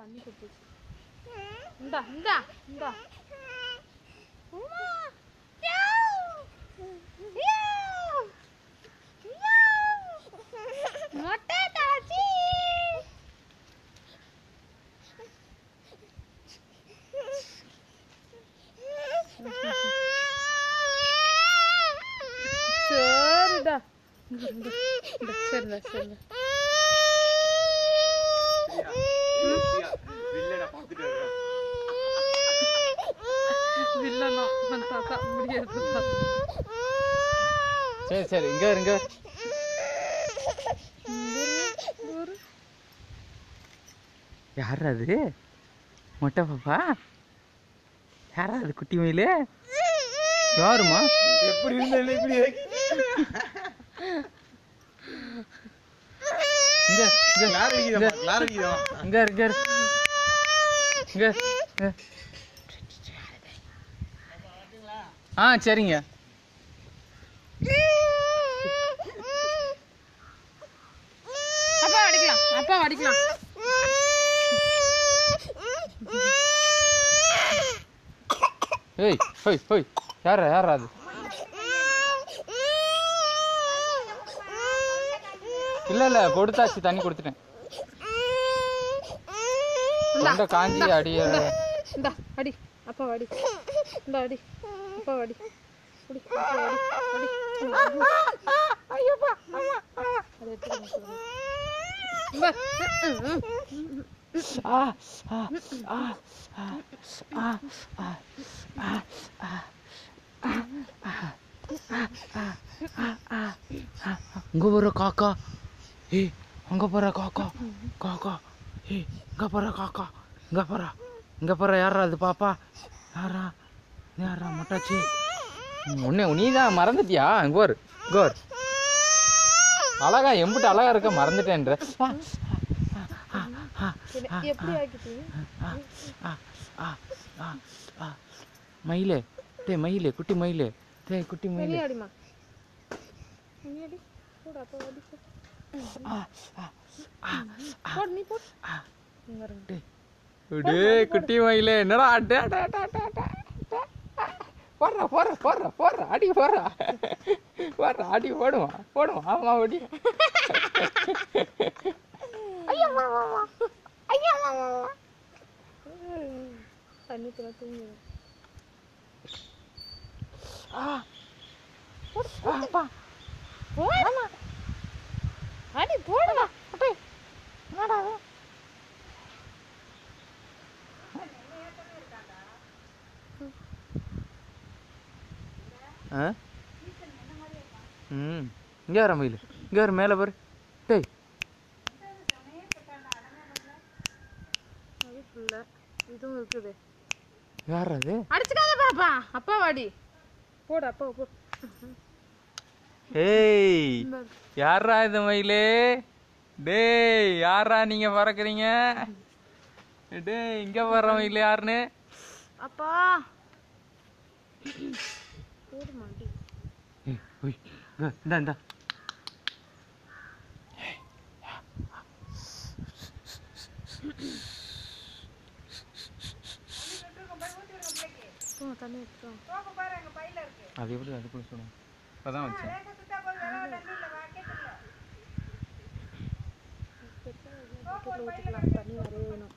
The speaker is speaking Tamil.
தண்ணி கொடுத்துச்சு இந்தா இந்தா இந்தா உமா மொட்டை தாச்சி சரிடா இங்க, இங்க, இங்க, சரிடா சரிடா வில்லனா அந்த தாத்தா முடியாது தாத்தா சரி சரி இங்க இரு, இங்க இரு. யார் அது மொட்டை பாப்பா யாரா அது குட்டி மயிலு யாருமா எப்படி இருந்தது இப்படி இங்க இங்க கிளார் அடிக்கிறோம் கிளார் அடிக்கிறோம் இங்க இரு, இங்க இரு. இங்க இரு, இங்க ஆ சரிங்க அப்பா அடிக்கலாம் அப்பா அடிக்கலாம் ஏய் ஹோய் ஹோய் யாரா யாரா அது இல்ல இல்ல கொடுத்தாச்சு தண்ணி கொடுத்துட்டேன் தொண்டை காஞ்சி அடிய இந்தா அடி அப்பா அடி இந்தா அடி அப்பா அடி அடி அப்பா அடி அடி ஐயோப்பா அதை எடுத்து கொண்டு போங்க. இந்தா. ம், ம், ம். ஆ ஆ ஆ ஆ ஆ ஆ அங்க போற காக்கா ஏய் அங்க போற காக்கா காக்கா ஏய் இங்க போற காக்கா இங்க போற இங்க போற யாரா அது பாப்பா யாரா யாரா மொட்டாச்சி உன்னை நீ தான் மறந்துட்டியா இங்க ஒரு இங்க ஒரு அழகா எம்பிட்டு அழகா இருக்க மறந்துட்டேன்ற ஆ, ஆ, ஆ, என்ன- எப்படி ஆக்கிட்டீங்க ஆ, ஆ, ஆ, ஆ, ஆ. மயிலே டேய் மயிலே குட்டி மயிலே டேய் குட்டி மயிலே விளையாடிமா விளையாடி போடு அப்பா அடி போடு. ஆ, ஆ, ஆ, போடு நீ போடு ஆ. இங்க இருங்க டேய் டேய் குட்டி மயிலே என்னடா அட்டே அட்டே அட்டே அட்டே அட்டே போடுறா போடுறா போடுறா போடுறா அடி போடுறா போடுறா அடி போடுவான் போடுவான் ஆமா அடி தண்ணி தர தூங்குது ஆ அப்பா போடுமா அடி போடுமா அப்பே என்னடா இது? ஆ ம் இங்கே வர மயில் இங்கே வர மேலே பாரு டேய் அது புள்ள இதுவும் இருக்குது யார் அது அடிச்சுக்காத பாப்பா அப்பா வாடி போடு அப்பா போ ஏய் இந்த யாரா இது மயிலே டேய் யாரா நீங்க பறக்குறீங்க டேய் இங்க வர்ற மயில் யாருன்னு அப்பா போடுமா அடி ஏய், ஒய், இங்க, இந்தா இந்தா போ தண்ணி எடுத்துட்டு அது எப்படி அதுக்குள்ள சொல்லுங்க இப்பதான் வச்சேன் ஊற்றிக்கலாம் தண்ணி நிறைய வேணும்